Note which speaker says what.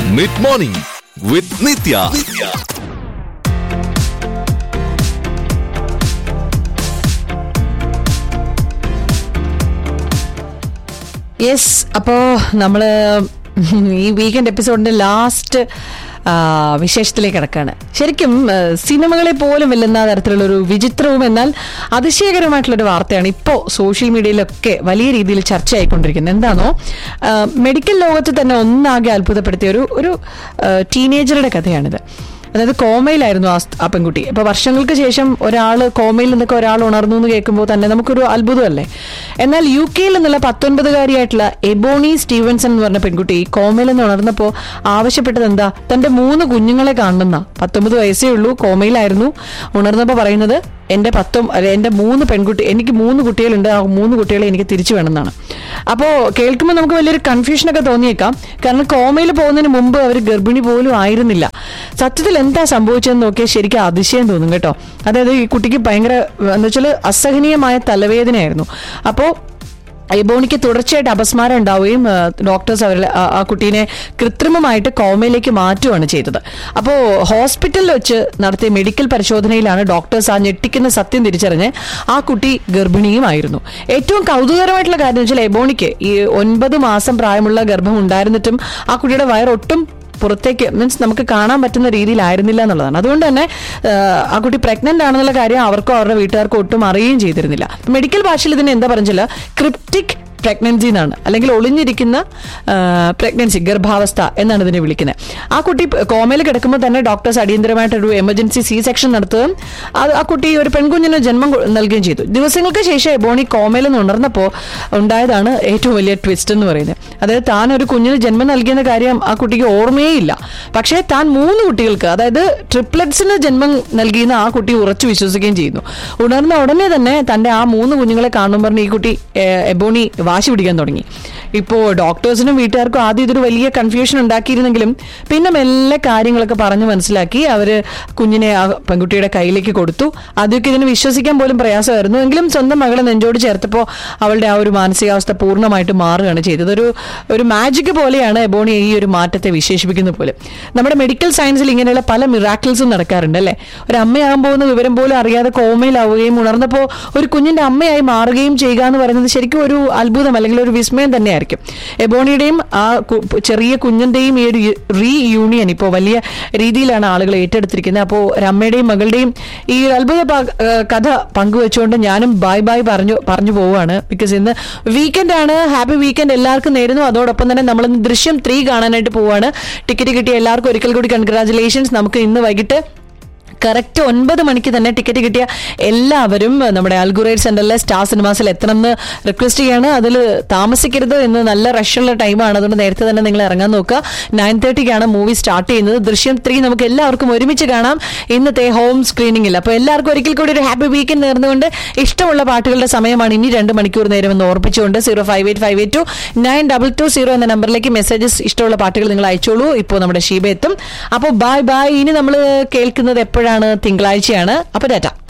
Speaker 1: mid morning with Nithya
Speaker 2: yes അപ്പോൾ നമ്മൾ ഈ വീക്കെൻഡ് എപ്പിസോഡിന്റെ ലാസ്റ്റ് വിശേഷത്തിലേക്ക് കിടക്കാണ് ശരിക്കും ആ, സിനിമകളെ പോലും വെല്ലുന്ന തരത്തിലുള്ള ഒരു വിചിത്രവും എന്നാൽ അതിശയകരമായിട്ടുള്ളൊരു വാർത്തയാണ് ഇപ്പോൾ സോഷ്യൽ മീഡിയയിലൊക്കെ വലിയ രീതിയിൽ ചർച്ചയായിക്കൊണ്ടിരിക്കുന്നത് എന്താണോ ആ, മെഡിക്കൽ ലോകത്ത് തന്നെ ഒന്നാകെ അത്ഭുതപ്പെടുത്തിയ ഒരു ഒരു ആ, ടീനേജറുടെ കഥയാണിത് അതായത് കോമയിലായിരുന്നു ആ സ്- ആ പെൺകുട്ടി ഇപ്പൊ വർഷങ്ങൾക്ക് ശേഷം ഒരാൾ കോമയിൽ നിന്നൊക്കെ ഒരാൾ ഉണർന്നു എന്ന് കേൾക്കുമ്പോൾ തന്നെ നമുക്കൊരു അത്ഭുതമല്ലേ എന്നാൽ യു കെയിൽ നിന്നുള്ള പത്തൊൻപതുകാരിയായിട്ടുള്ള എബോണി സ്റ്റീവൻസൺ എന്ന് പറഞ്ഞ പെൺകുട്ടി കോമയിൽ നിന്ന് ഉണർന്നപ്പോൾ ആവശ്യപ്പെട്ടത് എന്താ തന്റെ മൂന്ന് കുഞ്ഞുങ്ങളെ കാണുന്ന പത്തൊമ്പത് വയസ്സേ ഉള്ളൂ കോമയിലായിരുന്നു ഉണർന്നപ്പോൾ പറയുന്നത് എന്റെ പത്തും അല്ല എന്റെ മൂന്ന് പെൺകുട്ടി എനിക്ക് മൂന്ന് കുട്ടികളുണ്ട് ആ മൂന്ന് കുട്ടികളെ എനിക്ക് തിരിച്ചു വേണമെന്നാണ് അപ്പോൾ കേൾക്കുമ്പോൾ നമുക്ക് വലിയൊരു കൺഫ്യൂഷനൊക്കെ തോന്നിയേക്കാം കാരണം കോമയിൽ പോകുന്നതിന് മുമ്പ് അവർ ഗർഭിണി പോലും ആയിരുന്നില്ല സത്യത്തിൽ എന്താ സംഭവിച്ചതെന്ന് നോക്കിയാൽ ശരിക്കും അതിശയം തോന്നും കേട്ടോ അതായത് ഈ കുട്ടിക്ക് ഭയങ്കര എന്താ വെച്ചാൽ അസഹനീയമായ തലവേദനയായിരുന്നു അപ്പോൾ എബോണിക്ക് തുടർച്ചയായിട്ട് അപസ്മാരം ഉണ്ടാവുകയും ആ, ഡോക്ടേഴ്സ് അവരെ ആ- ആ കുട്ടീനെ കൃത്രിമമായിട്ട് കോമയിലേക്ക് മാറ്റുകയാണ് ചെയ്തത് അപ്പോൾ ഹോസ്പിറ്റലിൽ വെച്ച് നടത്തിയ മെഡിക്കൽ പരിശോധനയിലാണ് ഡോക്ടേഴ്സ് ആ ഞെട്ടിക്കുന്ന സത്യം തിരിച്ചറിഞ്ഞ് ആ കുട്ടി ഗർഭിണിയുമായിരുന്നു ഏറ്റവും കൗതുകരമായിട്ടുള്ള കാര്യം എന്ന് വെച്ചാൽ എബോണിക്ക് ഈ ഒൻപത് മാസം പ്രായമുള്ള ഗർഭം ഉണ്ടായിരുന്നിട്ടും ആ കുട്ടിയുടെ വയറൊട്ടും പുറത്തേക്ക് മീൻസ് നമുക്ക് കാണാൻ പറ്റുന്ന രീതിയിലായിരുന്നില്ല എന്നുള്ളതാണ് അതുകൊണ്ട് തന്നെ ആ, ആ കുട്ടി പ്രഗ്നന്റ് ആണെന്നുള്ള കാര്യം അവർക്കോ അവരുടെ വീട്ടുകാർക്കോ ഒട്ടും അറിയുകയും ചെയ്തിരുന്നില്ല മെഡിക്കൽ ഭാഷയിൽ ഇതിനെ എന്താ പറഞ്ഞില്ല ക്രിപ്റ്റിക് പ്രഗ്നൻസി എന്നാണ് അല്ലെങ്കിൽ ഒളിഞ്ഞിരിക്കുന്ന പ്രഗ്നൻസി ഗർഭാവസ്ഥ എന്നാണ് ഇതിനെ വിളിക്കുന്നത് ആ കുട്ടി കോമയിൽ കിടക്കുമ്പോൾ തന്നെ ഡോക്ടേഴ്സ് അടിയന്തരമായിട്ട് ഒരു എമർജൻസി സി സെക്ഷൻ നടത്തുകയും അത് ആ കുട്ടി ഒരു പെൺകുഞ്ഞിന് ജന്മം കൊ- നൽകുകയും ചെയ്തു ദിവസങ്ങൾക്ക് ശേഷം എബോണി കോമയിൽ നിന്ന് ഉണർന്നപ്പോൾ ഉണ്ടായതാണ് ഏറ്റവും വലിയ ട്വിസ്റ്റ് എന്ന് പറയുന്നത് അതായത് താൻ ഒരു കുഞ്ഞിന് ജന്മം നൽകിയെന്ന കാര്യം ആ കുട്ടിക്ക് ഓർമ്മയേ ഇല്ല പക്ഷേ താൻ മൂന്ന് കുട്ടികൾക്ക് അതായത് ട്രിപ്ലറ്റ്സിന് ജന്മം നൽകിയെന്ന് ആ കുട്ടി ഉറച്ചു വിശ്വസിക്കുകയും ചെയ്യുന്നു ഉണർന്ന ഉടനെ തന്നെ തന്റെ ആ മൂന്ന് കുഞ്ഞുങ്ങളെ കാണുമ്പോൾ പറഞ്ഞ് ഈ കുട്ടി ഏഹ്, എബോണി വാശി പിടിക്കാൻ തുടങ്ങി ഇപ്പോൾ ഡോക്ടേഴ്സിനും വീട്ടുകാർക്കും ആദ്യം ഇതൊരു വലിയ കൺഫ്യൂഷൻ ഉണ്ടാക്കിയിരുന്നെങ്കിലും പിന്നെ മെല്ലെ കാര്യങ്ങളൊക്കെ പറഞ്ഞു മനസ്സിലാക്കി അവര് കുഞ്ഞിനെ ആ പെൺകുട്ടിയുടെ കയ്യിലേക്ക് കൊടുത്തു ആദ്യമൊക്കെ ഇതിന് വിശ്വസിക്കാൻ പോലും പ്രയാസമായിരുന്നു എങ്കിലും സ്വന്തം മകളെ നെഞ്ചോട് ചേർത്തപ്പോൾ അവളുടെ ആ ഒരു മാനസികാവസ്ഥ പൂർണ്ണമായിട്ട് മാറുകയാണ് ചെയ്തത് ഒരു ഒരു മാജിക് പോലെയാണ് എബോണി ഈ ഒരു മാറ്റത്തെ വിശേഷിപ്പിക്കുന്നത് പോലെ നമ്മുടെ മെഡിക്കൽ സയൻസിൽ ഇങ്ങനെയുള്ള പല മിറാക്കിൾസും നടക്കാറുണ്ട് അല്ലേ ഒരു അമ്മയാകാൻ പോകുന്ന വിവരം പോലും അറിയാതെ കോമയിലാവുകയും ഉണർന്നപ്പോൾ ഒരു കുഞ്ഞിന്റെ അമ്മയായി മാറുകയും ചെയ്യുക എന്ന് പറയുന്നത് ശരിക്കും ഒരു അത്ഭുതം അല്ലെങ്കിൽ ഒരു വിസ്മയം തന്നെയായിരിക്കും എബോണിയുടെയും ആ കു- ചെറിയ കുഞ്ഞിന്റെയും ഈ ഒരു റീ യൂണിയൻ ഇപ്പോൾ വലിയ രീതിയിലാണ് ആളുകൾ ഏറ്റെടുത്തിരിക്കുന്നത് അപ്പോൾ ഒരു അമ്മയുടെയും മകളുടെയും ഈ ഒരു അത്ഭുത പ- ഏഹ് കഥ പങ്കുവെച്ചുകൊണ്ട് ഞാനും ബൈ ബൈ പറഞ്ഞു പറഞ്ഞു പോവുകയാണ് ബിക്കോസ് ഇന്ന് വീക്കെൻഡ് ആണ് ഹാപ്പി വീക്കെൻഡ് എല്ലാവർക്കും നേരുന്നു അതോടൊപ്പം തന്നെ നമ്മൾ ഇന്ന് ദൃശ്യം ത്രീ കാണാനായിട്ട് പോവാണ് ടിക്കറ്റ് കിട്ടിയ എല്ലാവർക്കും ഒരിക്കൽ കൂടി കൺഗ്രാചുലേഷൻസ് നമുക്ക് ഇന്ന് വൈകിട്ട് കറക്റ്റ് ഒൻപത് മണിക്ക് തന്നെ ടിക്കറ്റ് കിട്ടിയ എല്ലാവരും നമ്മുടെ അൽഗുറേറ്റ് സെന്ററിലെ സ്റ്റാർ സിനിമാസിൽ എത്തണമെന്ന് റിക്വസ്റ്റ് ചെയ്യാണ് അതിൽ താമസിക്കരുത് എന്ന് നല്ല റഷുള്ള ടൈമാണ് അതുകൊണ്ട് നേരത്തെ തന്നെ നിങ്ങൾ ഇറങ്ങാൻ നോക്കുക നയൻ തേർട്ടിക്കാണ് മൂവി സ്റ്റാർട്ട് ചെയ്യുന്നത് ദൃശ്യം ത്രീ നമുക്ക് എല്ലാവർക്കും ഒരുമിച്ച് കാണാം ഇന്നത്തെ ഹോം സ്ക്രീനിങ്ങിൽ അപ്പോൾ എല്ലാവർക്കും ഒരിക്കൽ കൂടി ഒരു ഹാപ്പി വീക്കെൻഡ് നേർന്നുകൊണ്ട് ഇഷ്ടമുള്ള പാട്ടുകളുടെ സമയമാണ് ഇനി രണ്ട് മണിക്കൂർ നേരം എന്ന് ഓർപ്പിച്ചുകൊണ്ട് zero five eight five eight two nine double two zero എന്ന നമ്പറിലേക്ക് മെസ്സേജസ് ഇഷ്ടമുള്ള പാട്ടുകൾ നിങ്ങൾ അയച്ചോളൂ ഇപ്പോൾ നമ്മുടെ ഷീബ എത്തും അപ്പോൾ ബൈ ബൈ ഇനി നമ്മൾ കേൾക്കുന്നത് എപ്പോഴാണ് തിങ്കളാഴ്ചയാണ് അപ്പോൾ ഡാറ്റ